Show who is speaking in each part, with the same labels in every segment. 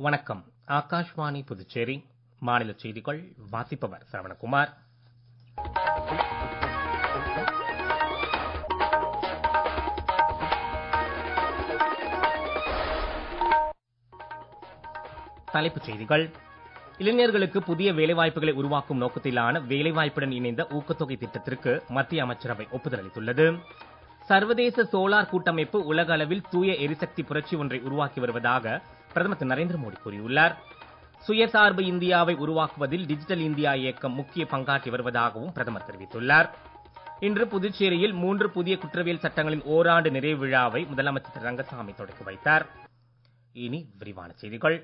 Speaker 1: வணக்கம் ஆகாஷ்வாணி புதுச்சேரி மாநில செய்திகள் வாசிப்பவர் சரவணகுமார் தலைப்புச் செய்திகள் இளைஞர்களுக்கு புதிய வேலைவாய்ப்புகளை உருவாக்கும் நோக்கத்திலான வேலைவாய்ப்புடன் இணைந்த ஊக்கத்தொகை திட்டத்திற்கு மத்திய அமைச்சரவை ஒப்புதல் அளித்துள்ளது சர்வதேச சோலார் கூட்டமைப்பு உலக அளவில் தூய எரிசக்தி புரட்சி ஒன்றை உருவாக்கி வருவதாக பிரதமர் திரு நரேந்திர மோடி கூறியுள்ளார் சுயசார்பு இந்தியாவை உருவாக்குவதில் டிஜிட்டல் இந்தியா இயக்கம் முக்கிய பங்காற்றி வருவதாகவும் பிரதமர் தெரிவித்துள்ளார் இன்று புதுச்சேரியில் மூன்று புதிய குற்றவியல் சட்டங்களின் ஓராண்டு நிறைவு விழாவை முதலமைச்சர் திரு ரங்கசாமி தொடக்கி வைத்தார் இனி விரிவான செய்திகள்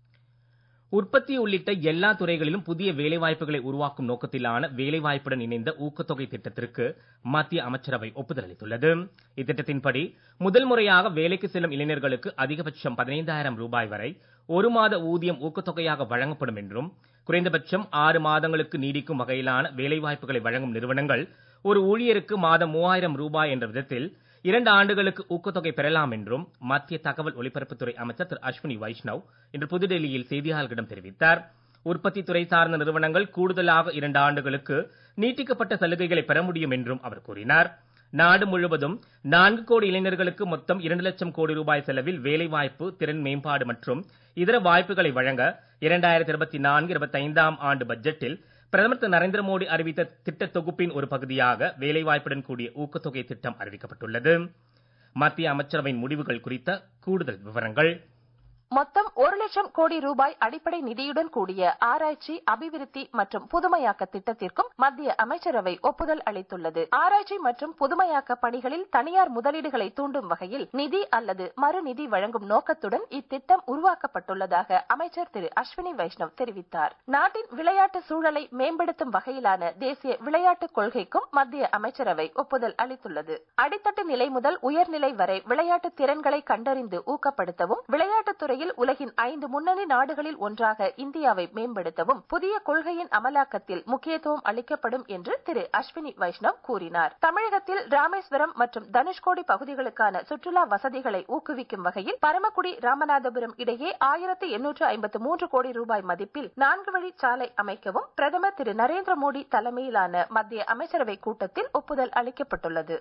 Speaker 1: உற்பத்தி உள்ளிட்ட எல்லா துறைகளிலும் புதிய வேலைவாய்ப்புகளை உருவாக்கும் நோக்கத்திலான வேலைவாய்ப்புடன் இணைந்த ஊக்கத்தொகை திட்டத்திற்கு மத்திய அமைச்சரவை ஒப்புதல் அளித்துள்ளது இத்திட்டத்தின்படி முதல் முறையாக வேலைக்கு செல்லும் இளைஞர்களுக்கு அதிகபட்சம் பதினைந்தாயிரம் ரூபாய் வரை ஒரு மாத ஊதியம் ஊக்கத்தொகையாக வழங்கப்படும் என்றும் குறைந்தபட்சம் ஆறு மாதங்களுக்கு நீடிக்கும் வகையிலான வேலைவாய்ப்புகளை வழங்கும் நிறுவனங்கள் ஒரு ஊழியருக்கு மாதம் மூவாயிரம் ரூபாய் என்ற விதத்தில் இரண்டு ஆண்டுகளுக்கு ஊக்கத்தொகை பெறலாம் என்றும் மத்திய தகவல் ஒலிபரப்புத்துறை அமைச்சர் திரு அஸ்வினி வைஷ்ணவ் இன்று புதுடெல்லியில் செய்தியாளர்களிடம் தெரிவித்தார் உற்பத்தி துறை சார்ந்த நிறுவனங்கள் கூடுதலாக இரண்டு ஆண்டுகளுக்கு நீட்டிக்கப்பட்ட சலுகைகளை பெற முடியும் என்றும் அவர் கூறினார் நாடு முழுவதும் நான்கு கோடி இளைஞர்களுக்கு மொத்தம் இரண்டு லட்சம் கோடி ரூபாய் செலவில் வேலைவாய்ப்பு திறன் மேம்பாடு மற்றும் இதர வாய்ப்புகளை வழங்க இரண்டாயிரத்தி இருபத்தி நான்கு இருபத்தி ஐந்தாம் ஆண்டு பட்ஜெட்டில் பிரதமர் திரு நரேந்திர மோடி அறிவித்த திட்ட தொகுப்பின் ஒரு பகுதியாக வேலைவாய்ப்புடன் கூடிய ஊக்கத்தொகை திட்டம் அறிவிக்கப்பட்டுள்ளது மத்திய அமைச்சரவையின் முடிவுகள் குறித்த கூடுதல் விவரங்கள்
Speaker 2: மொத்தம் ஒரு லட்சம் கோடி ரூபாய் அடிப்படை நிதியுடன் கூடிய ஆராய்ச்சி அபிவிருத்தி மற்றும் புதுமையாக்க திட்டத்திற்கும் மத்திய அமைச்சரவை ஒப்புதல் அளித்துள்ளது ஆராய்ச்சி மற்றும் புதுமையாக்க பணிகளில் தனியார் முதலீடுகளை தூண்டும் வகையில் நிதி அல்லது மறுநிதி வழங்கும் நோக்கத்துடன் இத்திட்டம் உருவாக்கப்பட்டுள்ளதாக அமைச்சர் திரு அஸ்வினி வைஷ்ணவ் தெரிவித்தார் நாட்டின் விளையாட்டு சூழலை மேம்படுத்தும் வகையிலான தேசிய விளையாட்டுக் கொள்கைக்கும் மத்திய அமைச்சரவை ஒப்புதல் அளித்துள்ளது அடித்தட்டு நிலை முதல் உயர்நிலை வரை விளையாட்டு திறன்களை கண்டறிந்து ஊக்கப்படுத்தவும் விளையாட்டுத் துறையில் உலகின் ஐந்து முன்னணி நாடுகளில் ஒன்றாக இந்தியாவை மேம்படுத்தவும் புதிய கொள்கையின் அமலாக்கத்தில் முக்கியத்துவம் அளிக்கப்படும் என்று திரு அஸ்வினி வைஷ்ணவ் கூறினார் தமிழகத்தில் ராமேஸ்வரம் மற்றும் தனுஷ்கோடி பகுதிகளுக்கான சுற்றுலா வசதிகளை ஊக்குவிக்கும் வகையில் பரமக்குடி ராமநாதபுரம் இடையே ஆயிரத்து எண்ணூற்று ஐம்பத்து மூன்று கோடி ரூபாய் மதிப்பில் நான்கு வழி சாலை அமைக்கவும் பிரதமர் திரு நரேந்திர மோடி தலைமையிலான மத்திய அமைச்சரவை கூட்டத்தில் ஒப்புதல் அளிக்கப்பட்டுள்ளது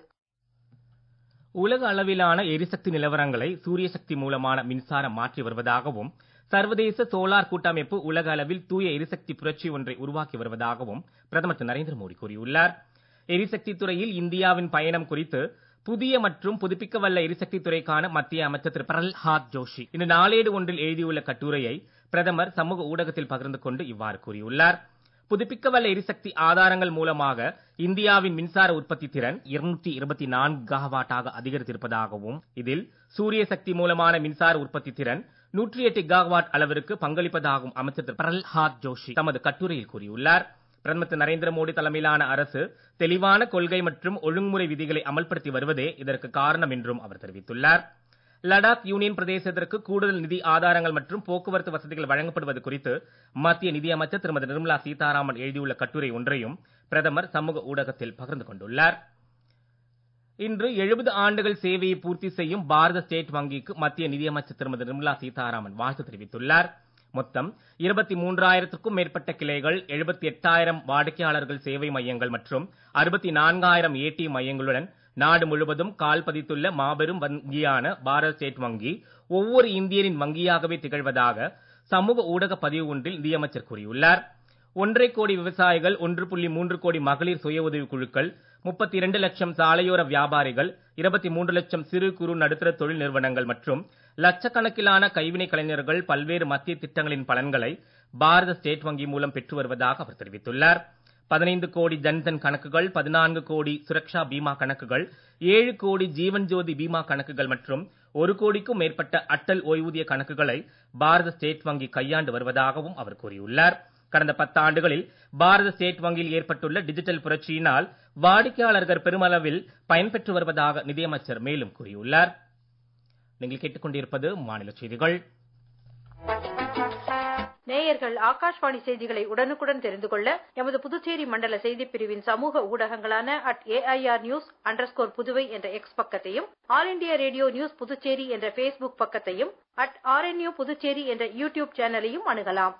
Speaker 1: உலக அளவிலான எரிசக்தி நிலவரங்களை சூரிய சக்தி மூலமான மின்சாரம் மாற்றி வருவதாகவும் சர்வதேச சோலார் கூட்டமைப்பு உலக அளவில் தூய எரிசக்தி புரட்சி ஒன்றை உருவாக்கி வருவதாகவும் பிரதமர் திரு நரேந்திர மோடி கூறியுள்ளார் எரிசக்தி துறையில் இந்தியாவின் பயணம் குறித்து புதிய மற்றும் புதுப்பிக்கவல்ல எரிசக்தி துறைக்கான மத்திய அமைச்சர் திரு பிரல்ஹாத் ஜோஷி இன்று நாளேடு ஒன்றில் எழுதியுள்ள கட்டுரையை பிரதமர் சமூக ஊடகத்தில் பகிர்ந்து கொண்டு இவ்வாறு கூறியுள்ளார் புதுப்பிக்கவல்ல எரிசக்தி ஆதாரங்கள் மூலமாக இந்தியாவின் மின்சார உற்பத்தி திறன் இருநூற்றி இருபத்தி நான்கு கிகாவாட்டாக அதிகரித்திருப்பதாகவும் இதில் சூரிய சக்தி மூலமான மின்சார உற்பத்தி திறன் நூற்றி எட்டு கிகாவாட் அளவிற்கு பங்களிப்பதாகவும் அமைச்சர் திரு பிரல்ஹாத் ஜோஷி தமது கட்டுரையில் கூறியுள்ளார் பிரதமர் திரு நரேந்திர மோடி தலைமையிலான அரசு தெளிவான கொள்கை மற்றும் ஒழுங்குமுறை விதிகளை அமல்படுத்தி வருவதே இதற்கு காரணம் என்றும் அவர் தெரிவித்துள்ளார் லடாக் யூனியன் பிரதேசத்திற்கு கூடுதல் நிதி ஆதாரங்கள் மற்றும் போக்குவரத்து வசதிகள் வழங்கப்படுவது குறித்து மத்திய நிதியமைச்சர் திருமதி நிர்மலா சீதாராமன் எழுதியுள்ள கட்டுரை ஒன்றையும் பிரதமர் சமூக ஊடகத்தில் பகிர்ந்து கொண்டுள்ளார் இன்று எழுபது ஆண்டுகள் சேவையை பூர்த்தி செய்யும் பாரத ஸ்டேட் வங்கிக்கு மத்திய நிதியமைச்சர் திருமதி நிர்மலா சீதாராமன் வாழ்த்து தெரிவித்துள்ளார் மொத்தம் இருபத்தி மூன்றாயிரத்திற்கும் மேற்பட்ட கிளைகள் எழுபத்தி எட்டாயிரம் வாடிக்கையாளர்கள் சேவை மையங்கள் மற்றும் அறுபத்தி நான்காயிரம் ஏடிஎம் மையங்களுடன் நாடு முழுவதும் கால் பதித்துள்ள மாபெரும் வங்கியான பாரத ஸ்டேட் வங்கி ஒவ்வொரு இந்தியரின் வங்கியாகவே திகழ்வதாக சமூக ஊடக பதிவு ஒன்றில் நிதியமைச்சர் கூறியுள்ளார் ஒன்றரை கோடி விவசாயிகள் ஒன்று புள்ளி மூன்று கோடி மகளிர் சுய உதவி குழுக்கள் முப்பத்தி இரண்டு லட்சம் சாலையோர வியாபாரிகள் இருபத்தி மூன்று லட்சம் சிறு குறு நடுத்தர தொழில் நிறுவனங்கள் மற்றும் லட்சக்கணக்கிலான கைவினை கலைஞர்கள் பல்வேறு மத்திய திட்டங்களின் பலன்களை பாரத ஸ்டேட் வங்கி மூலம் பெற்று வருவதாக அவர் தெரிவித்துள்ளார் பதினைந்து கோடி ஜன்தன் கணக்குகள் பதினான்கு கோடி சுரக்ஷா பீமா கணக்குகள் ஏழு கோடி ஜீவன் ஜோதி பீமா கணக்குகள் மற்றும் ஒரு கோடிக்கும் மேற்பட்ட அட்டல் ஓய்வூதிய கணக்குகளை பாரத ஸ்டேட் வங்கி கையாண்டு வருவதாகவும் அவர் கூறியுள்ளார் கடந்த பத்தாண்டுகளில் பாரத ஸ்டேட் வங்கியில் ஏற்பட்டுள்ள டிஜிட்டல் புரட்சியினால் வாடிக்கையாளர்கள் பெருமளவில் பயன்பெற்று வருவதாக நிதியமைச்சர் மேலும் கூறியுள்ளார் நீங்கள் கேட்டுக்கொண்டிருப்பது மாநில செய்திகள்
Speaker 3: நேயர்கள் ஆகாஷ்வாணி செய்திகளை உடனுக்குடன் தெரிந்து கொள்ள எமது புதுச்சேரி மண்டல செய்திப் பிரிவின் சமூக ஊடகங்களான at AIR news underscore Puduvai என்ற எக்ஸ் பக்கத்தையும் all India radio news Puducherry என்ற ஃபேஸ்புக் பக்கத்தையும் அட் ஆர்என்யூ புதுச்சேரி என்ற யூடியூப் சேனலையும் அணுகலாம்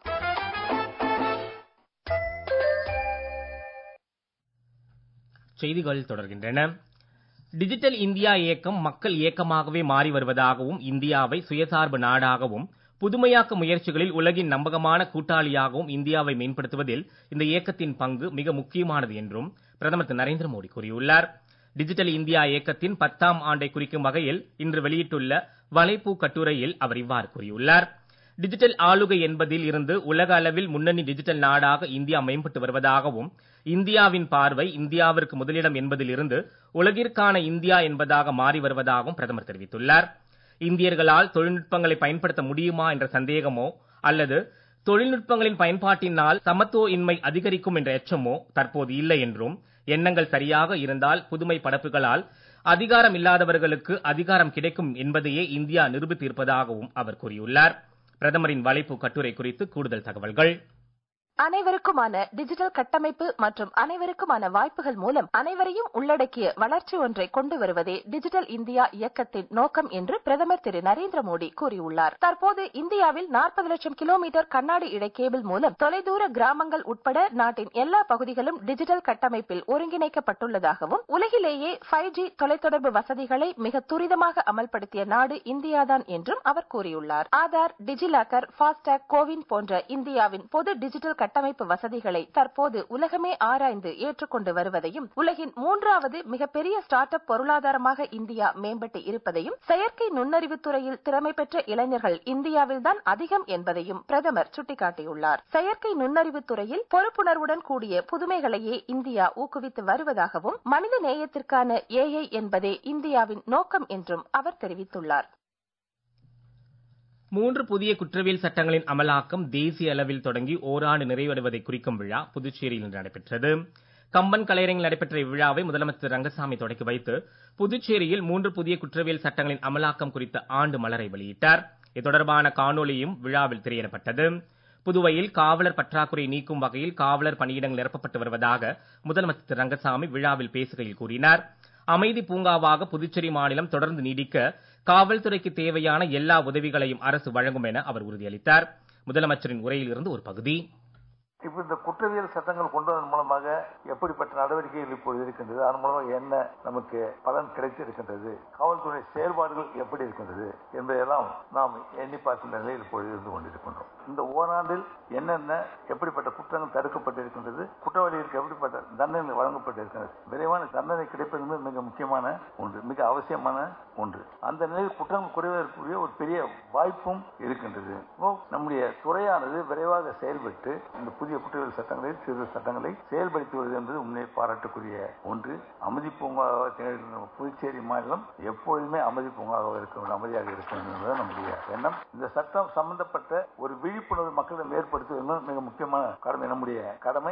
Speaker 1: செய்திகள் தொடர்கின்றன டிஜிட்டல் இந்தியா இயக்கம் மக்கள் இயக்கமாகவே மாறி வருவதாகவும் இந்தியாவை சுயசார்பு நாடாகவும் புதுமையாக்க முயற்சிகளில் உலகின் நம்பகமான கூட்டாளியாகவும் இந்தியாவை மேம்படுத்துவதில் இந்த இயக்கத்தின் பங்கு மிக முக்கியமானது என்றும் பிரதமர் திரு நரேந்திர மோடி கூறியுள்ளார் டிஜிட்டல் இந்தியா இயக்கத்தின் பத்தாம் ஆண்டை குறிக்கும் வகையில் இன்று வெளியிட்டுள்ள வலைப்பூ கட்டுரையில் அவர் இவ்வாறு கூறியுள்ளார் டிஜிட்டல் ஆளுகை என்பதில் இருந்து உலக அளவில் முன்னணி டிஜிட்டல் நாடாக இந்தியா மேம்பட்டு வருவதாகவும் இந்தியாவின் பார்வை இந்தியாவிற்கு முதலிடம் என்பதில் இருந்து உலகிற்கான இந்தியா என்பதாக மாறி வருவதாகவும் பிரதமர் தெரிவித்துள்ளார் இந்தியர்களால் தொழில்நுட்பங்களை பயன்படுத்த முடியுமா என்ற சந்தேகமோ அல்லது தொழில்நுட்பங்களின் பயன்பாட்டினால் சமத்துவ இன்மை அதிகரிக்கும் என்ற எச்சமோ தற்போது இல்லை என்றும் எண்ணங்கள் சரியாக இருந்தால் புதுமை படைப்புகளால் அதிகாரம் இல்லாதவர்களுக்கு அதிகாரம் கிடைக்கும் என்பதையே இந்தியா நிரூபித்திருப்பதாகவும் அவர் கூறியுள்ளார் பிரதமரின் வலைப்பு கட்டுரை குறித்து கூடுதல் தகவல்கள்
Speaker 2: அனைவருக்குமான டிஜிட்டல் கட்டமைப்பு மற்றும் அனைவருக்குமான வாய்ப்புகள் மூலம் அனைவரையும் உள்ளடக்கிய வளர்ச்சி ஒன்றை கொண்டு வருவதே டிஜிட்டல் இந்தியா இயக்கத்தின் நோக்கம் என்று பிரதமர் திரு நரேந்திர மோடி கூறியுள்ளார் தற்போது இந்தியாவில் நாற்பது லட்சம் கிலோமீட்டர் கண்ணாடி இடை கேபிள் மூலம் தொலைதூர கிராமங்கள் உட்பட நாட்டின் எல்லா பகுதிகளும் டிஜிட்டல் கட்டமைப்பில் ஒருங்கிணைக்கப்பட்டுள்ளதாகவும் உலகிலேயே ஃபைவ் ஜி தொலைத்தொடர்பு வசதிகளை மிக துரிதமாக அமல்படுத்திய நாடு இந்தியாதான் என்றும் அவர் கூறியுள்ளார் ஆதார் டிஜிலாக்கர் ஃபாஸ்டாக் கோவின் போன்ற இந்தியாவின் பொது டிஜிட்டல் கட்டமைப்பு வசதிகளை தற்போது உலகமே ஆராய்ந்து ஏற்றுக்கொண்டு வருவதையும் உலகின் மூன்றாவது மிகப்பெரிய ஸ்டார்ட் அப் பொருளாதாரமாக இந்தியா மேம்பட்டு இருப்பதையும் செயற்கை நுண்ணறிவு துறையில் திறமை பெற்ற இளைஞர்கள் இந்தியாவில்தான் அதிகம் என்பதையும் பிரதமர் சுட்டிக்காட்டியுள்ளார் செயற்கை நுண்ணறிவு துறையில் பொறுப்புணர்வுடன் கூடிய புதுமைகளையே இந்தியா ஊக்குவித்து வருவதாகவும் மனித நேயத்திற்கான ஏஐ என்பதே இந்தியாவின் நோக்கம் என்றும் அவர் தெரிவித்துள்ளார்
Speaker 1: மூன்று புதிய குற்றவியல் சட்டங்களின் அமலாக்கம் தேசிய அளவில் தொடங்கி ஓராண்டு நிறைவடைவதை குறிக்கும் விழா புதுச்சேரியில் இன்று நடைபெற்றது கம்பன் கலையரங்கில் நடைபெற்ற இவ்விழாவை முதலமைச்சர் ரங்கசாமி தொடக்கி வைத்து புதுச்சேரியில் மூன்று புதிய குற்றவியல் சட்டங்களின் அமலாக்கம் குறித்த ஆண்டு மலரை வெளியிட்டார் இது தொடர்பான காணொலியும் விழாவில் திரையிடப்பட்டது புதுவையில் காவலர் பற்றாக்குறை நீக்கும் வகையில் காவலர் பணியிடங்கள் நிரப்பப்பட்டு வருவதாக முதலமைச்சர் திரு ரங்கசாமி விழாவில் பேசுகையில் கூறினார் அமைதி பூங்காவாக புதுச்சேரி மாநிலம் தொடர்ந்து நீடிக்க காவல்துறைக்கு தேவையான எல்லா உதவிகளையும் அரசு வழங்கும் என அவர் உறுதியளித்தார் முதலமைச்சரின் உரையில் இருந்து ஒரு பகுதி
Speaker 4: இப்ப இந்த குற்றவியல் சட்டங்கள் கொண்டு வதன் மூலமாக எப்படிப்பட்ட நடவடிக்கைகள் இப்போது இருக்கின்றது அதன் மூலமாக என்ன நமக்கு பலன் கிடைத்து இருக்கின்றது காவல்துறை செயல்பாடுகள் எப்படி இருக்கின்றது என்பதையெல்லாம் நாம் எண்ணி பார்க்கின்ற நிலையில் இப்பொழுது இருந்து கொண்டிருக்கின்றோம் இந்த ஓராண்டில் என்னென்ன எப்படிப்பட்ட குற்றங்கள் தடுக்கப்பட்டிருக்கின்றது குற்றவாளிகளுக்கு எப்படிப்பட்ட தண்டனை வழங்கப்பட்டிருக்கிறது விரைவான தண்டனை கிடைப்பது மிக முக்கியமான ஒன்று மிக அவசியமான ஒன்று அந்த நிலையில் குற்றங்கள் குறைவதற்குரிய ஒரு பெரிய வாய்ப்பும் இருக்கின்றது நம்முடைய துறையானது விரைவாக செயல்பட்டு இந்த புதிய குற்றவியல் சட்டங்களை சிறு சட்டங்களை செயல்படுத்தி வருவது என்பது உண்மையை பாராட்டக்கூடிய ஒன்று அமைதி பூங்காவாக திகழ்கின்ற புதுச்சேரி மாநிலம் எப்பொழுதுமே அமைதி பூங்காக இருக்க வேண்டும் அமைதியாக இருக்க வேண்டும் என்பது நம்முடைய எண்ணம் இந்த சட்டம் சம்பந்தப்பட்ட ஒரு விழிப்புணர்வு மக்களிடம் ஏற்படுத்துவது மிக முக்கியமான கடமை நம்முடைய கடமை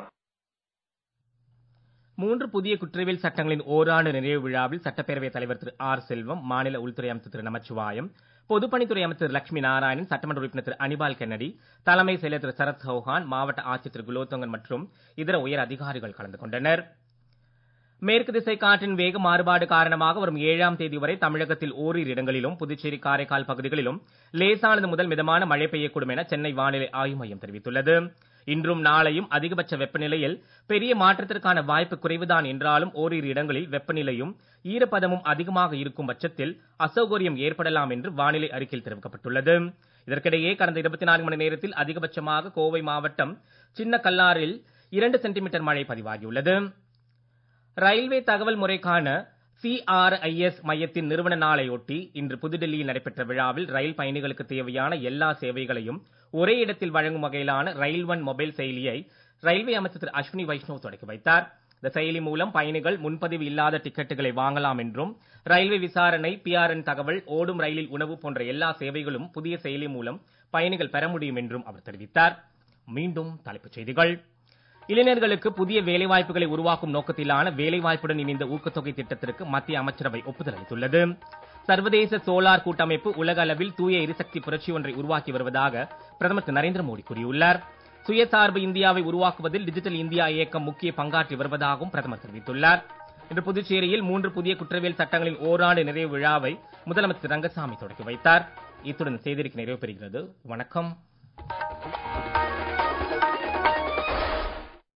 Speaker 1: மூன்று புதிய குற்றவியல் சட்டங்களின் ஓராண்டு நிறைவு விழாவில் சட்டப்பேரவைத் தலைவர் திரு ஆர் செல்வம் மாநில உள்துறை அமைச்சர் திரு நமச்சிவாயம் பொதுப்பணித்துறை அமைச்சர் லட்சுமி நாராயணன் சட்டமன்ற உறுப்பினர் திரு அனிபால் கென்னடி தலைமை செயலர் திரு சரத் சௌஹான் மாவட்ட ஆட்சியர் திரு குலோத்தங்கன் மற்றும் இதர உயர் அதிகாரிகள் கலந்து கொண்டனர் மேற்கு திசை காற்றின் வேக மாறுபாடு காரணமாக வரும் ஏழாம் தேதி வரை தமிழகத்தில் ஓரிரு இடங்களிலும் புதுச்சேரி காரைக்கால் பகுதிகளிலும் லேசானது முதல் மிதமான மழை பெய்யக்கூடும் என சென்னை வானிலை ஆய்வு மையம் தெரிவித்துள்ளது இன்றும் நாளையும் அதிகபட்ச வெப்பநிலையில் பெரிய மாற்றத்திற்கான வாய்ப்பு குறைவுதான் என்றாலும் ஓரிரு இடங்களில் வெப்பநிலையும் ஈரப்பதமும் அதிகமாக இருக்கும் பட்சத்தில் அசௌகரியம் ஏற்படலாம் என்று வானிலை அறிக்கையில் தெரிவிக்கப்பட்டுள்ளது இதற்கிடையே கடந்த இருபத்தி நான்கு மணி நேரத்தில் அதிகபட்சமாக கோவை மாவட்டம் சின்ன கல்லாரில் இரண்டு சென்டிமீட்டர் மழை பதிவாகியுள்ளது ரயில்வே தகவல் முறைக்கான சிஆர்ஐஎஸ் மையத்தின் நிறுவன நாளையொட்டி இன்று புதுடெல்லியில் நடைபெற்ற விழாவில் ரயில் பயணிகளுக்கு தேவையான எல்லா சேவைகளையும் ஒரே இடத்தில் வழங்கும் வகையிலான ரயில் ஒன் மொபைல் செயலியை ரயில்வே அமைச்சர் திரு அஸ்வினி வைஷ்ணவ் தொடக்கி வைத்தார் இந்த செயலி மூலம் பயணிகள் முன்பதிவு இல்லாத டிக்கெட்டுகளை வாங்கலாம் என்றும் ரயில்வே விசாரணை பிஆர்என் தகவல் ஓடும் ரயிலில் உணவு போன்ற எல்லா சேவைகளும் புதிய செயலி மூலம் பயணிகள் பெற முடியும் என்றும் அவர் தெரிவித்தார் மீண்டும் தலைப்புச் செய்திகள் இளைஞர்களுக்கு புதிய வேலைவாய்ப்புகளை உருவாக்கும் நோக்கத்திலான வேலைவாய்ப்புடன் இணைந்த ஊக்கத்தொகை திட்டத்திற்கு மத்திய அமைச்சரவை ஒப்புதல் அளித்துள்ளது சர்வதேச சோலார் கூட்டமைப்பு உலக அளவில் தூய எரிசக்தி புரட்சி ஒன்றை உருவாக்கி வருவதாக பிரதமர் திரு நரேந்திர மோடி கூறியுள்ளார் சுயசார்பு இந்தியாவை உருவாக்குவதில் டிஜிட்டல் இந்தியா இயக்கம் முக்கிய பங்காற்றி வருவதாகவும் பிரதமர் தெரிவித்துள்ளார் இன்று புதுச்சேரியில் மூன்று புதிய குற்றவியல் சட்டங்களின் ஓராண்டு நிறைவு விழாவை முதலமைச்சர் ரங்கசாமி தொடங்கி வைத்தார் இத்துடன் செய்திருக்கு நிறைவு பெறுகிறது வணக்கம்